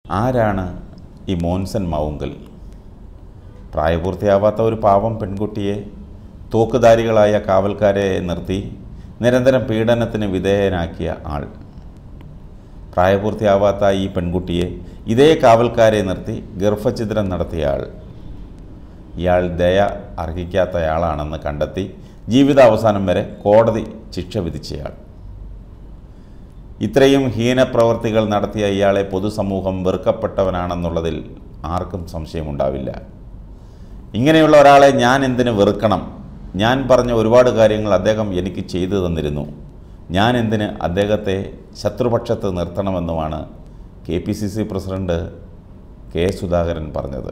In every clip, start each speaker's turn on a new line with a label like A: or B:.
A: ആരാണ് ഈ മോൻസൻ മൗങ്കൽ പ്രായപൂർത്തിയാവാത്ത ഒരു പാവം പെൺകുട്ടിയെ തോക്കുധാരികളായ കാവൽക്കാരെ നിർത്തി നിരന്തരം പീഡനത്തിന് വിധേയനാക്കിയ ആൾ പ്രായപൂർത്തിയാവാത്ത ഈ പെൺകുട്ടിയെ ഇതേ കാവൽക്കാരെ നിർത്തി ഗർഭഛിദ്രം നടത്തിയ ആൾ ഇയാൾ ദയ അർഹിക്കാത്തയാളാണെന്ന് കണ്ടെത്തി ജീവിതാവസാനം വരെ കോടതി ശിക്ഷ വിധിച്ചയാൾ ഇത്രയും ഹീനപ്രവർത്തികൾ നടത്തിയ ഇയാളെ പൊതുസമൂഹം വെറുക്കപ്പെട്ടവനാണെന്നുള്ളതിൽ ആർക്കും സംശയമുണ്ടാവില്ല ഇങ്ങനെയുള്ള ഒരാളെ ഞാൻ എന്തിനു വെറുക്കണം ഞാൻ പറഞ്ഞ ഒരുപാട് കാര്യങ്ങൾ അദ്ദേഹം എനിക്ക് ചെയ്തു തന്നിരുന്നു ഞാൻ എന്തിന് അദ്ദേഹത്തെ ശത്രുപക്ഷത്ത് നിർത്തണമെന്നുമാണ് K P C C president K Sudhakaran പറഞ്ഞത്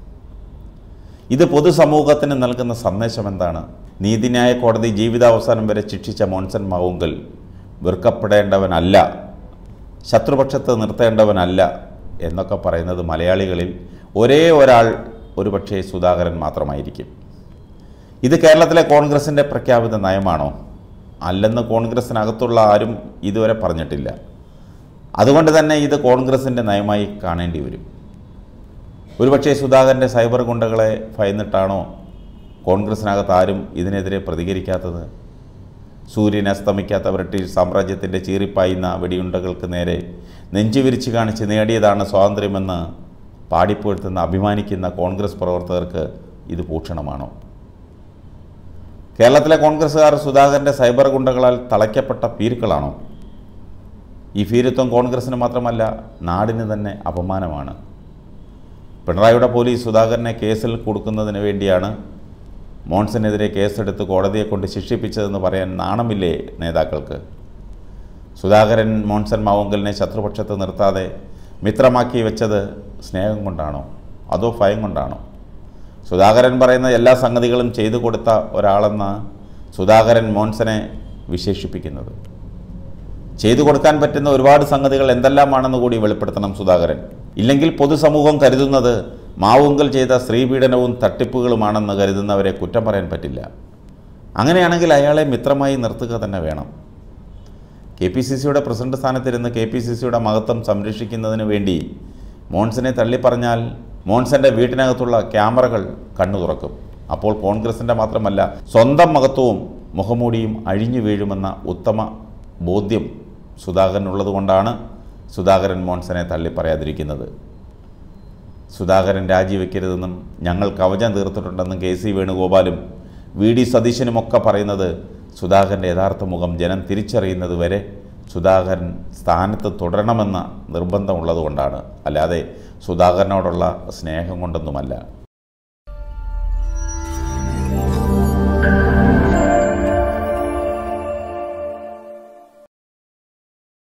A: ഇത് പൊതുസമൂഹത്തിന് നൽകുന്ന സന്ദേശം എന്താണ് നീതിന്യായ കോടതി ജീവിതാവസാനം വരെ ശിക്ഷിച്ച മോൻസൻ മാവുങ്കൽ വെറുക്കപ്പെടേണ്ടവനല്ല ശത്രുപക്ഷത്ത് നിർത്തേണ്ടവനല്ല എന്നൊക്കെ പറയുന്നത് മലയാളികളിൽ ഒരേ ഒരാൾ ഒരുപക്ഷേ സുധാകരൻ മാത്രമായിരിക്കും ഇത് കേരളത്തിലെ കോൺഗ്രസിൻ്റെ പ്രഖ്യാപിത നയമാണോ അല്ലെന്ന് കോൺഗ്രസിനകത്തുള്ള ആരും ഇതുവരെ പറഞ്ഞിട്ടില്ല അതുകൊണ്ട് തന്നെ ഇത് കോൺഗ്രസിൻ്റെ നയമായി കാണേണ്ടി വരും ഒരുപക്ഷേ സുധാകരൻ്റെ സൈബർ ഗുണ്ടകളെ ഭയന്നിട്ടാണോ കോൺഗ്രസിനകത്ത് ആരും ഇതിനെതിരെ പ്രതികരിക്കാത്തത് സൂര്യൻ അസ്തമിക്കാത്ത ബ്രിട്ടീഷ് സാമ്രാജ്യത്തിൻ്റെ ചീറിപ്പായുന്ന വെടിയുണ്ടകൾക്ക് നേരെ നെഞ്ചുവിരിച്ച് കാണിച്ച് നേടിയതാണ് സ്വാതന്ത്ര്യമെന്ന് പാടിപ്പുഴ്ത്തുന്ന അഭിമാനിക്കുന്ന കോൺഗ്രസ് പ്രവർത്തകർക്ക് ഇത് ഭൂഷണമാണോ കേരളത്തിലെ കോൺഗ്രസ്സുകാർ സുധാകരൻ്റെ സൈബർ ഗുണ്ടകളാൽ തളയ്ക്കപ്പെട്ട പീരുക്കളാണോ ഈ ഭീരുത്വം കോൺഗ്രസ്സിന് മാത്രമല്ല നാടിന് തന്നെ അപമാനമാണ് പിണറായിയുടെ പോലീസ് സുധാകരനെ കേസിൽ കൊടുക്കുന്നതിന് വേണ്ടിയാണ് മോൺസനെതിരെ കേസെടുത്ത് കോടതിയെ കൊണ്ട് ശിക്ഷിപ്പിച്ചതെന്ന് പറയാൻ നാണമില്ലേ നേതാക്കൾക്ക് സുധാകരൻ മോൺസൺ മാവുങ്കലിനെ ശത്രുപക്ഷത്ത് നിർത്താതെ മിത്രമാക്കി വെച്ചത് സ്നേഹം കൊണ്ടാണോ അതോ ഭയം കൊണ്ടാണോ സുധാകരൻ പറയുന്ന എല്ലാ സംഗതികളും ചെയ്തു കൊടുത്ത ഒരാളെന്ന് സുധാകരൻ മോൻസനെ വിശേഷിപ്പിക്കുന്നത് ചെയ്തു കൊടുക്കാൻ പറ്റുന്ന ഒരുപാട് സംഗതികൾ എന്തെല്ലാമാണെന്ന് കൂടി വെളിപ്പെടുത്തണം സുധാകരൻ ഇല്ലെങ്കിൽ പൊതുസമൂഹം കരുതുന്നത് മാവുങ്കൽ ചെയ്ത സ്ത്രീപീഡനവും തട്ടിപ്പുകളുമാണെന്ന് കരുതുന്നവരെ കുറ്റം പറയാൻ പറ്റില്ല അങ്ങനെയാണെങ്കിൽ അയാളെ മിത്രമായി നിർത്തുക തന്നെ വേണം കെ പി സി സിയുടെ പ്രസിഡന്റ് സ്ഥാനത്തിരുന്ന് കെ പി സി സിയുടെ മഹത്വം സംരക്ഷിക്കുന്നതിന് വേണ്ടി മോൺസനെ തള്ളിപ്പറഞ്ഞാൽ മോൺസന്റെ വീട്ടിനകത്തുള്ള ക്യാമറകൾ കണ്ണു തുറക്കും അപ്പോൾ കോൺഗ്രസിൻ്റെ മാത്രമല്ല സ്വന്തം മഹത്വവും മുഖമൂടിയും അഴിഞ്ഞു വീഴുമെന്ന ഉത്തമ ബോധ്യം സുധാകരനുള്ളതുകൊണ്ടാണ് സുധാകരൻ മോൺസനെ തള്ളിപ്പറയാതിരിക്കുന്നത് സുധാകരൻ രാജിവെക്കരുതെന്നും ഞങ്ങൾ കവചം തീർത്തിട്ടുണ്ടെന്നും കെ സി വേണുഗോപാലും വി ഡി സതീശനുമൊക്കെ പറയുന്നത് സുധാകരൻ്റെ യഥാർത്ഥ മുഖം ജനം തിരിച്ചറിയുന്നത് വരെ സുധാകരൻ സ്ഥാനത്ത് തുടരണമെന്ന നിർബന്ധമുള്ളതുകൊണ്ടാണ് അല്ലാതെ സുധാകരനോടുള്ള സ്നേഹം കൊണ്ടൊന്നുമല്ല